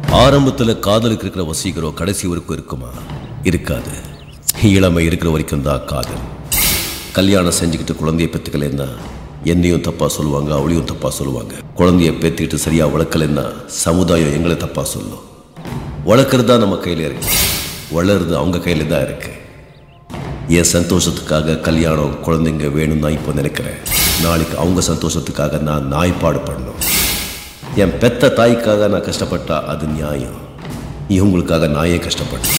ஆரம்பத்துல காதலுக்கு இருக்கிற வசீகரம் கடைசி வரைக்கும் இருக்குமா இருக்காது இளமை இருக்கிற வரைக்கும் தான் காதல் கல்யாணம் செஞ்சுக்கிட்டு குழந்தைய பெற்றுக்கலைன்னா என்னையும் தப்பா சொல்லுவாங்க அவளையும் தப்பா சொல்லுவாங்க குழந்தைய பெற்றுக்கிட்டு சரியா வளர்க்கலைன்னா சமுதாயம் எங்களை தப்பா சொல்லும் வளர்க்குறது தான் நம்ம கையில இருக்கு வளருது அவங்க கையில தான் இருக்கு என் சந்தோஷத்துக்காக கல்யாணம் குழந்தைங்க வேணும்னு தான் இப்போ நினைக்கிறேன் நாளைக்கு அவங்க சந்தோஷத்துக்காக நான் நாய்ப்பாடு பண்ணணும் என் பெத்த தாய்க்காக நான் கஷ்டப்பட்டா அது நியாயம் இவங்களுக்காக நான் ஏன் கஷ்டப்பட்டேன்